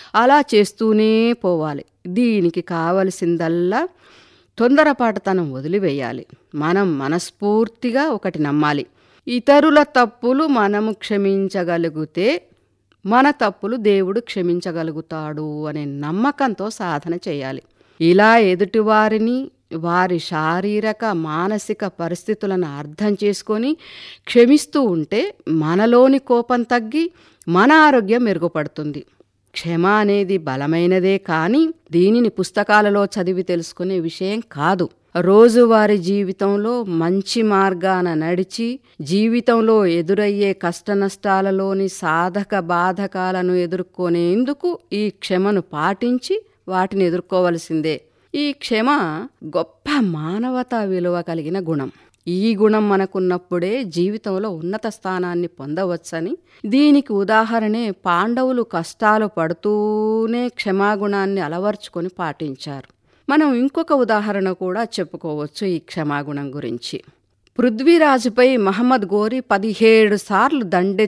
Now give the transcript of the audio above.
అలా చేస్తూనే పోవాలి దీనికి కావలసిందల్లా తొందరపాటుతనం వదిలివేయాలి మనం మనస్ఫూర్తిగా ఒకటి నమ్మాలి ఇతరుల తప్పులు మనము క్షమించగలిగితే మన తప్పులు దేవుడు క్షమించగలుగుతాడు అనే నమ్మకంతో సాధన చేయాలి ఇలా ఎదుటివారిని వారి శారీరక మానసిక పరిస్థితులను అర్థం చేసుకొని క్షమిస్తూ ఉంటే మనలోని కోపం తగ్గి మన ఆరోగ్యం మెరుగుపడుతుంది క్షమ అనేది బలమైనదే కానీ దీనిని పుస్తకాలలో చదివి తెలుసుకునే విషయం కాదు రోజువారి జీవితంలో మంచి మార్గాన నడిచి జీవితంలో ఎదురయ్యే కష్టనష్టాలలోని సాధక బాధకాలను ఎదుర్కొనేందుకు ఈ క్షమను పాటించి వాటిని ఎదుర్కోవలసిందే ఈ క్షమ గొప్ప మానవతా విలువ కలిగిన గుణం ఈ గుణం మనకున్నప్పుడే జీవితంలో ఉన్నత స్థానాన్ని పొందవచ్చని దీనికి ఉదాహరణే పాండవులు కష్టాలు పడుతూనే క్షమాగుణాన్ని అలవర్చుకొని పాటించారు మనం ఇంకొక ఉదాహరణ కూడా చెప్పుకోవచ్చు ఈ క్షమాగుణం గురించి పృథ్వీరాజుపై మహమ్మద్ గోరి పదిహేడు సార్లు దండెత్తి